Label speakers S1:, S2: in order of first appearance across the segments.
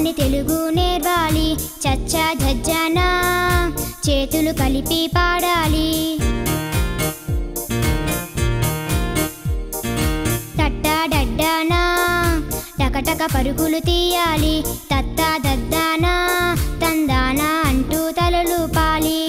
S1: కమ్మని తెలుగు నేర్వాలి చచ్చా జజ్జానా చేతులు కలిపి పాడాలి తట్టా డడ్డానా టకటక పరుగులు తీయాలి తత్తా దద్దానా తందానా అంటూ తలలు పాలి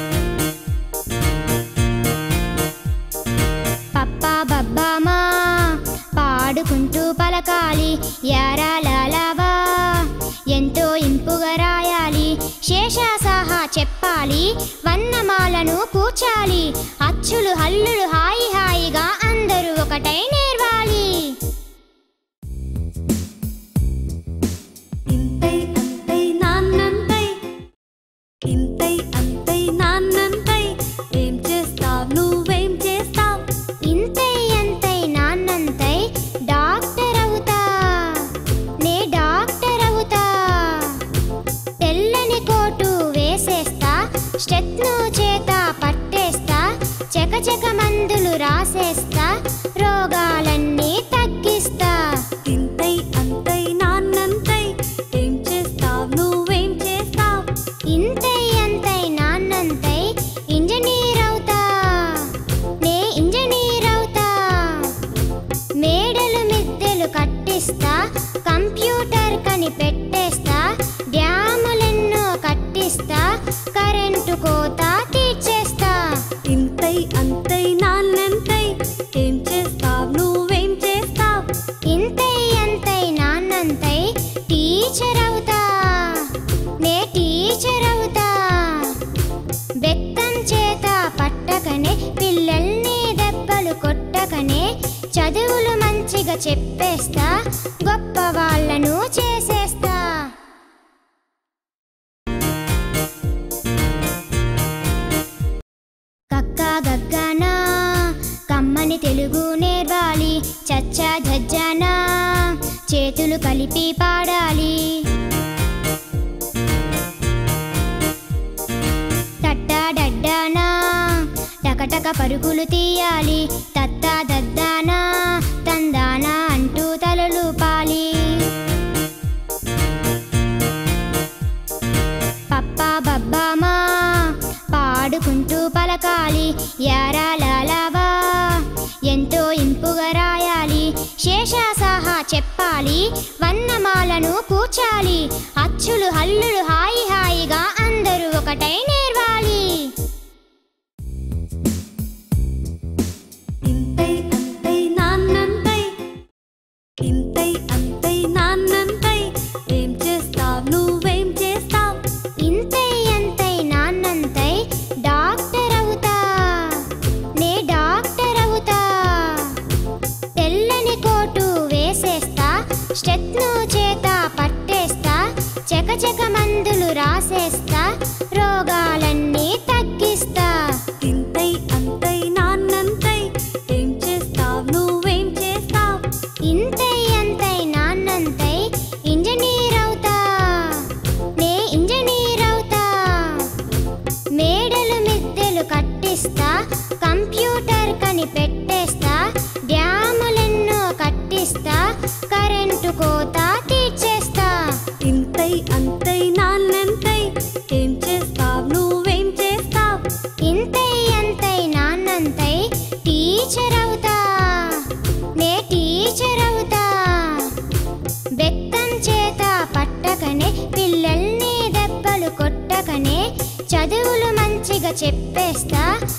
S1: పప్పా బబ్బామా పాడుకుంటూ పలకాలి యారా లాలావా ఎంతో ఇంపుగా రాయాలి శేషాసాహా చెప్పాలి వన్నమాలను కూర్చాలి అచ్చులు హల్లులు హాయి హాయిగా అందరూ ఒకటై నేర్వాలి
S2: ఇంతై అంతై నాన్నంతై ఇంతై అంతై నాన్నంతై ఏం చేస్తావ్ నువ్వేం చేస్తావ్
S1: ఇంతై అంతై నాన్నంతై డాక్టర్ అవుతా నే డాక్టర్ అవుతా తెల్లని కోటు వేసేస్తా స్టెత్ను చేత పట్టేస్తా చకచక మందులు రాసేస్తా రోగాలన్నీ తగ్గిస్తా
S2: ఇంతై అంతై నాన్నంతై ఏం చేస్తావ్ నువ్వేం చేస్తావ్
S1: ఇంతై అంతై నాన్నంతై ఇంజనీర్ అవుతా నే ఇంజనీర్ అవుతా మేడలు మిద్దెలు కట్టిస్తా కంప్యూటర్ కని పెట్టేస్తా డ్యాములెన్నో కట్టిస్తా కరెంటు కోత తీర్చేస్తా
S2: ఇంతై అంతై నాన్నంతై ఏం చేస్తావ్ నువ్వేం చేస్తావ్
S1: ఇంతై అంతై నాన్నంతై టీచర్ అవుతా నే టీచర్ అవుతా బెత్తం చేత పట్టకనే పిల్లల్ని దెబ్బలు కొట్టకనే చదువులు మంచిగా చెప్పేస్తా గొప్ప వాళ్ళను చేసేస్తా కక్క గగ్గానా కమ్మని తెలుగు నేర్వాలి చచ్చా జజ్జానా చేతులు కలిపి పాడాలి తట్టా డడ్డానా టకటక పరుగులు తీయాలి తత్తా దద్దానా తందానా అంటూ తలలు పాలి పప్పా బబ్బామా పాడుకుంటూ పలకాలి యారా లాలావా ఎంతో ఇంపుగా రాయాలి శేషాసాహా చెప్పాలి వన్నమాలను కూర్చాలి అచ్చులు హల్లులు హాయి హాయిగా అందరూ ఒకటై నేర్వాలి
S2: ఇంతై అంతై నాన్నంతై ఇంతై అంతై నాన్నంతై ఏం చేస్తావ్ నువ్వేం చేస్తావ్
S1: ఇంతై అంతై నాన్నంతై డాక్టర్ అవుతా నే డాక్టర్ అవుతా తెల్లని కోటు వేసేస్తా స్టెత్ను చేత పట్టేస్తా చకచక మందులు రాసేస్తా రోగాలన్నీ తగ్గిస్తా
S2: ఇంతై అంతై నాన్నంతై ఏం చేస్తావ్ నువ్వేం చేస్తావ్
S1: ఇంతై అంతై నాన్నంతై ఇంజనీర్ అవుతా నే ఇంజనీర్ అవుతా మేడలు మిద్దెలు కట్టిస్తా కంప్యూటర్ కని పెట్టేస్తా డ్యాములెన్నో కట్టిస్తా కరెంటు కోత తీర్చేస్తా
S2: ఇంతై అంతై నాన్నంతై ఏం చేస్తావ్ నువ్వేం చేస్తావ్
S1: ఇంతై అంతై నాన్నంతై టీచర్ అవుతా నే టీచర్ అవుతా బెత్తం చేత పట్టకనే పిల్లల్ని దెబ్బలు కొట్టకనే చదువులు మంచిగా చెప్పేస్తా